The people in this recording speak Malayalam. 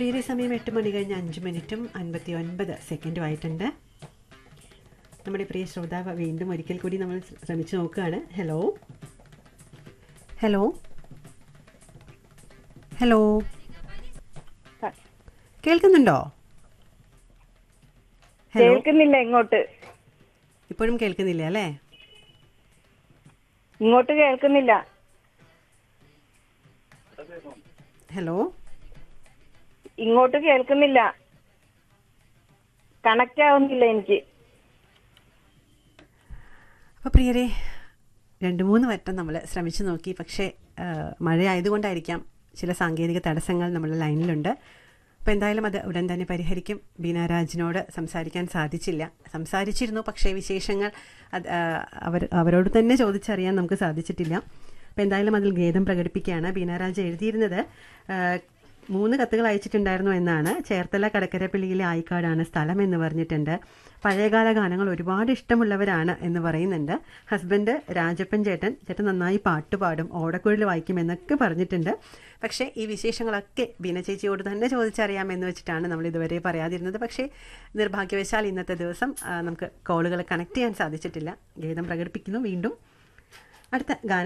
പ്രിയരെ സമയം എട്ട് മണി കഴിഞ്ഞ് അഞ്ച് മിനിറ്റും അൻപത്തി ഒൻപത് സെക്കൻഡും ആയിട്ടുണ്ട് നമ്മുടെ പ്രിയ ശ്രോതാവ് വീണ്ടും ഒരിക്കൽ കൂടി നമ്മൾ ശ്രമിച്ചു നോക്കുകയാണ് ഹലോ ഹലോ ഹലോ കേൾക്കുന്നുണ്ടോ ഹലോ കേൾക്കുന്നില്ല ഇങ്ങോട്ട് ഇപ്പോഴും കേൾക്കുന്നില്ല അല്ലേ ഇങ്ങോട്ട് കേൾക്കുന്നില്ല ഹലോ ഇങ്ങോട്ട് കേൾക്കുന്നില്ല കണക്റ്റ് ആവുന്നില്ല എനിക്ക് അപ്പോൾ പ്രിയരെ രണ്ട് മൂന്ന് വട്ടം നമ്മൾ ശ്രമിച്ചു നോക്കി പക്ഷേ ആ, മഴയായതുകൊണ്ടായിരിക്കാം ചില സാങ്കേതിക തടസ്സങ്ങൾ നമ്മുടെ ലൈനിലുണ്ട് അപ്പോൾ എന്തായാലും അത് ഉടൻ തന്നെ പരിഹരിക്കും ബീനാരാജിനോട് സംസാരിക്കാൻ സാധിച്ചില്ല സംസാരിച്ചിരുന്നു പക്ഷേ വിശേഷങ്ങൾ അത് ആ, അവർ അവരോട് തന്നെ ചോദിച്ചറിയാൻ നമുക്ക് സാധിച്ചിട്ടില്ല അപ്പോൾ എന്തായാലും അതിൽ ഖേദം പ്രകടിപ്പിക്കുകയാണ് ബീനാരാജ് എഴുതിയിരുന്നത് ആ, മൂന്ന് കത്തുകൾ അയച്ചിട്ടുണ്ടായിരുന്നു എന്നാണ് ചേർത്തല കടക്കരപ്പള്ളിയിലെ ആയിക്കാടാണ് സ്ഥലം എന്ന് പറഞ്ഞിട്ടുണ്ട് പഴയകാല ഗാനങ്ങൾ ഒരുപാട് ഇഷ്ടമുള്ളവരാണ് എന്ന് പറയുന്നുണ്ട് ഹസ്ബൻഡ് രാജപ്പൻ ചേട്ടൻ ചേട്ടൻ നന്നായി പാട്ട് പാടും ഓടക്കുഴൽ വായിക്കും എന്നൊക്കെ പറഞ്ഞിട്ടുണ്ട് പക്ഷേ ഈ വിശേഷങ്ങളൊക്കെ ബീന ചേച്ചിയോട് തന്നെ ചോദിച്ചറിയാമെന്ന് വെച്ചിട്ടാണ് നമ്മൾ ഇതുവരെ പറയാതിരുന്നത് പക്ഷേ നിർഭാഗ്യവശാൽ ഇന്നത്തെ ദിവസം ആ, നമുക്ക് കോളുകൾ കണക്ട് ചെയ്യാൻ സാധിച്ചിട്ടില്ല ഗീതം പ്രകടിപ്പിക്കുന്നു വീണ്ടും അടുത്ത ഗാനം